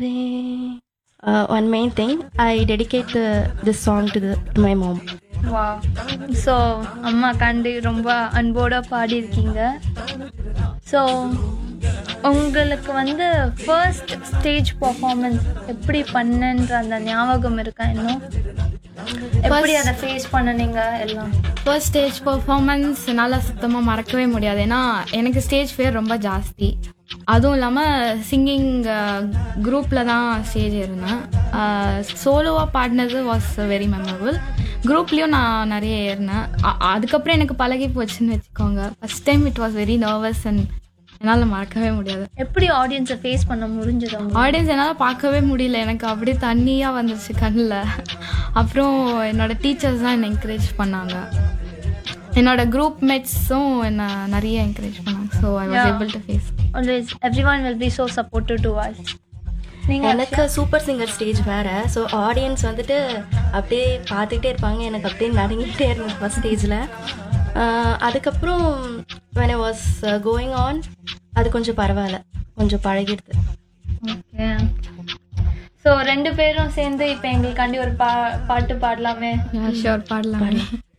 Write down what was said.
நிலவே uh, one main thing i dedicate the, this song to, the, to my mom வா so அம்மா கண்டு ரொம்ப அன்போட பாடியிருக்கீங்க ஸோ உங்களுக்கு வந்து ஃபர்ஸ்ட் ஸ்டேஜ் பர்ஃபார்மன்ஸ் எப்படி பண்ணன்ற அந்த ஞாபகம் இருக்கா இன்னும் எப்படி அதை ஃபேஸ் பண்ணுனீங்க எல்லாம் ஃபர்ஸ்ட் ஸ்டேஜ் பர்ஃபார்மன்ஸ் என்னால் சுத்தமாக மறக்கவே முடியாது ஏன்னா எனக்கு ஸ்டேஜ் ஃபியர் ரொம்ப ஜாஸ்தி அதுவும் இல்லாமல் சிங்கிங் குரூப்பில் தான் ஸ்டேஜ் இருந்தேன் சோலோவாக பாடினது வாஸ் வெரி மெமரபிள் குரூப்லேயும் நான் நிறைய ஏறினேன் அ- அதுக்கப்புறம் எனக்கு பழகி போச்சுன்னு வச்சுக்கோங்க first time it was very nervous and என்னால் மறக்கவே முடியாது எப்படி ஆடியன்ஸை ஃபேஸ் பண்ண முடிஞ்சது உங்களுக்கு? ஆடியன்ஸ் என்னால் பார்க்கவே முடியல எனக்கு அப்படியே தண்ணியாக வந்துருச்சு கண்ணில் அப்புறம் என்னோட டீச்சர்ஸ் தான் என்னை என்கரேஜ் பண்ணாங்க என்னோட குரூப் மேட்ஸும் என்னை நிறைய என்கரேஜ் பண்ணாங்க so I was Yeah. Able to face always everyone will be so supportive to us நீங்க எனக்கு சூப்பர் சிங்கர் ஸ்டேஜ் வேற ஸோ ஆடியன்ஸ் வந்துட்டு அப்படியே பார்த்துக்கிட்டே இருப்பாங்க எனக்கு அப்படியே நடுங்கிட்டே இருந்தது ஃபர்ஸ்ட் ஸ்டேஜில் அதுக்கப்புறம் when I was going on அது கொஞ்சம் பரவாயில்ல கொஞ்சம் பழகிடுது ஓகே ஸோ ரெண்டு பேரும் சேர்ந்து இப்போ எங்களுக்காண்டி ஒரு பா பாட்டு பாடலாமே ஷோர் பாடலாம்